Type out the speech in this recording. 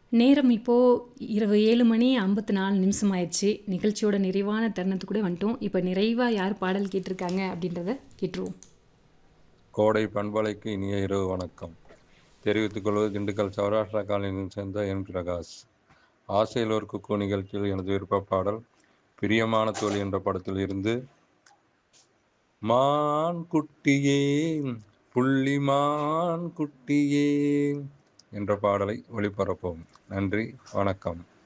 நேரம் இப்போது இரவு ஏழு மணி ஐம்பத்தி நாலு நிமிஷம் ஆயிடுச்சு நிகழ்ச்சியோட நிறைவான தருணத்துக்கு கூட வந்துட்டோம் இப்போ நிறைவாக யார் பாடல் கேட்டிருக்காங்க அப்படின்றத கேட்டுருவோம் கோடை பண்பலைக்கு இனிய இரவு வணக்கம் தெரிவித்துக் கொள்வது திண்டுக்கல் சௌராஷ்டிரா காலனியில் சேர்ந்த என் பிரகாஷ் ஆசையில் ஒரு குக்கு நிகழ்ச்சியில் எனது விருப்ப பாடல் பிரியமான தோழி என்ற படத்தில் இருந்து மான் குட்டியே புள்ளிமான் குட்டியே என்ற பாடலை ஒளிபரப்போம் நன்றி வணக்கம்